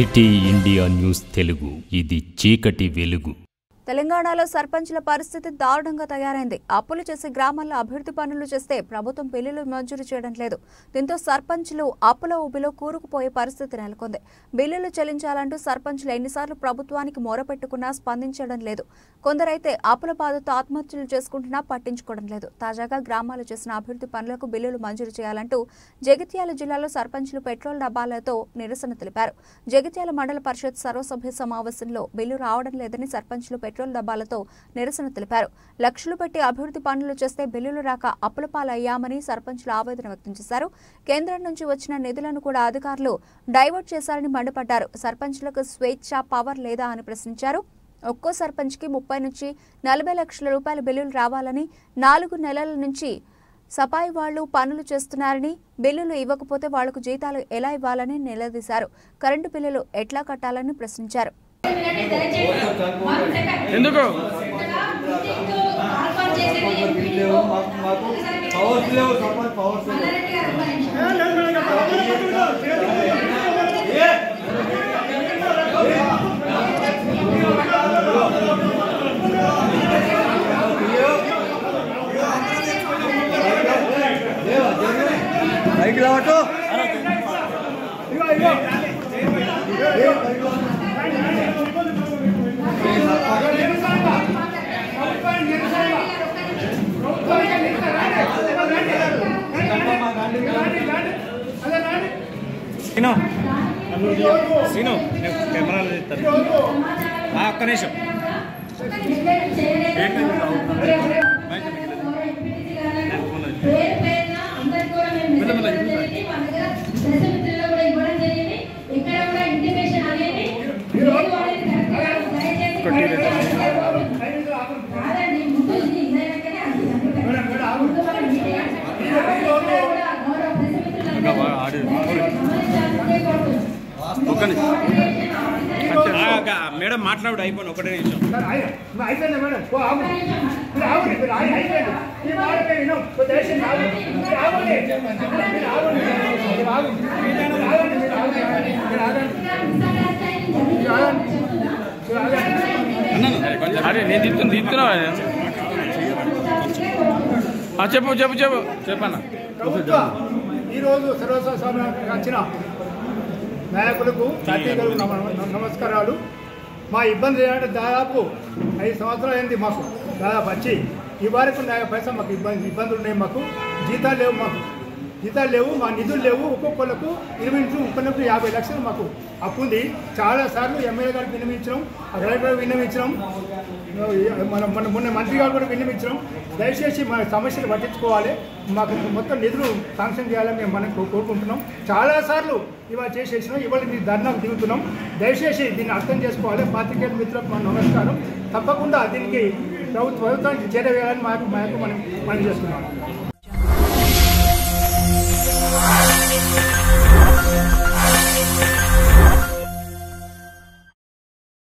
City India news Telugu ఇది చీకటి వెలుగు తెలంగాణలో సర్పంచ్ల పరిస్థితి దారుణంగా తయారైంది అప్పులు చేసి గ్రామాల్లో అభివృద్ధి పనులు చేస్తే ప్రభుత్వం బిల్లులు మంజూరు చేయడం లేదు దీంతో సర్పంచ్లు అప్పుల ఊబిలో కూరుకుపోయే పరిస్థితి నెలకొంది బిల్లులు చెల్లించాలంటూ సర్పంచ్లు ఎన్నిసార్లు ప్రభుత్వానికి మొరపెట్టుకున్నా స్పందించడం లేదు కొందరైతే అప్పుల బాధతో ఆత్మహత్యలు చేసుకుంటున్నా పట్టించుకోవడం లేదు తాజాగా గ్రామాలు చేసిన అభివృద్ధి పనులకు బిల్లులు మంజూరు చేయాలంటూ జగిత్యాల జిల్లాలో సర్పంచ్లు పెట్రోల్ డబ్బాలతో నిరసన తెలిపారు జగిత్యాల మండల పరిషత్ సర్వసభ్య సమావేశంలో బిల్లు రావడం లేదని సర్పంచ్లు పెట్రోల్ డబ్బాలతో నిరసన తెలిపారు లక్షలు పెట్టి అభివృద్ధి పనులు చేస్తే బిల్లులు రాక అప్పుల పాలయ్యామని సర్పంచ్లు ఆవేదన వ్యక్తం చేశారు కేంద్రం నుంచి వచ్చిన నిధులను కూడా అధికారులు డైవర్ట్ చేశారని మండిపడ్డారు సర్పంచ్లకు స్వేచ్ఛ పవర్ లేదా అని ప్రశ్నించారు ఒక్కో సర్పంచ్కి ముప్పై నుంచి నలభై లక్షల రూపాయల బిల్లులు రావాలని నాలుగు నెలల నుంచి సపాయి వాళ్లు పనులు చేస్తున్నారని బిల్లులు ఇవ్వకపోతే వాళ్లకు జీతాలు ఎలా ఇవ్వాలని నిలదీశారు కరెంటు బిల్లులు ఎట్లా కట్టాలని ప్రశ్నించారు ఎందుకు పవర్స్ లేవు సర్పంచ్ పవర్స్ పైకి రావట్టు శ్రీను శ్రీను నేను కెమెరాలో చెప్తాను ఆ, ఒక్క నిమిషం పేరు పేరున అందరికీ కూడా మేము మెసేజ్ ఇవ్వడం జరిగింది. మన దగ్గర ప్రెస్ మిత్రుల్లో కూడా ఇవ్వడం జరిగింది. ఇక్కడ కూడా ఇంటిమేషన్ అనేది లేదు అనేది కరెక్ట్ కాదు. దయచేసి కాదండి, ముందు ఇది ఇదైనాకనే అది జరుగుతుంది. ముందు మనం మీటింగ్ ఇక్కడ కూడా గౌరవ ప్రెస్ మిత్రులందరూ గమనించాల్సిందే కోరుతున్నాం. ఒక్క నిమిషం ఆ, ఒక మేడం మాట్లాడు అయిపోయింది ఒకటే నిమిషం అయిపోయింది మేడం ఓ ఆగు మీరు ఆగండి మీరు ఆగి అయిపోయింది ఈ మాట మేము విన్నాం ఓ దయచేసి ఆగండి మీరు ఆగండి మీరు ఆగండి మీరు ఆగండి మీరు ఆగండి మీరు ఆగండి మీరు ఆగండి మీరు ఆగండి మీరు ఆగండి అరే నేను తిప్పుతున్నా తిప్పుతున్నావా ఆ, చెప్పు చెప్పు చెప్పు చెప్పన్న ప్రభుత్వ ఈరోజు సర్వస్వ సమావేశానికి వచ్చిన నాయకులకు పార్టీలకు నమ- నమస్కారాలు మా ఇబ్బంది ఏంటంటే దాదాపు ఐదు సంవత్సరాలు అయింది మాకు దాదాపు వచ్చి ఈ వరకు నా పైసా మాకు ఇబ్బంది ఇబ్బందులు ఉన్నాయి మాకు జీతాలు లేవు మాకు జీతాలు లేవు మా నిధులు లేవు ఒక్కొక్కరికి ఇరవై నుంచి ముప్పై నుంచి యాభై లక్షలు మాకు అప్పు ఉంది చాలాసార్లు ఎమ్మెల్యే గారికి విన్నవించడం కలెక్టర్ విన్నవించడం మన మన మొన్న మంత్రి గారు కూడా విన్నవించడం దయచేసి మన సమస్యలు పట్టించుకోవాలి మాకు మొత్తం నిధులు శాంక్షన్ చేయాలని మేము మనం కో- కోరుకుంటున్నాం చాలాసార్లు ఇవాళ చేసేసినాం ఇవాళ మీ ధర్నాకు దిగుతున్నాం దయచేసి దీన్ని అర్థం చేసుకోవాలి పాత్రికేయుల మిత్రులకు మన నమస్కారం తప్పకుండా దీనికి ప్రభుత్వ ప్రభుత్వానికి చేరవేయాలని మాకు మాకు మనం మనం చేస్తున్నాం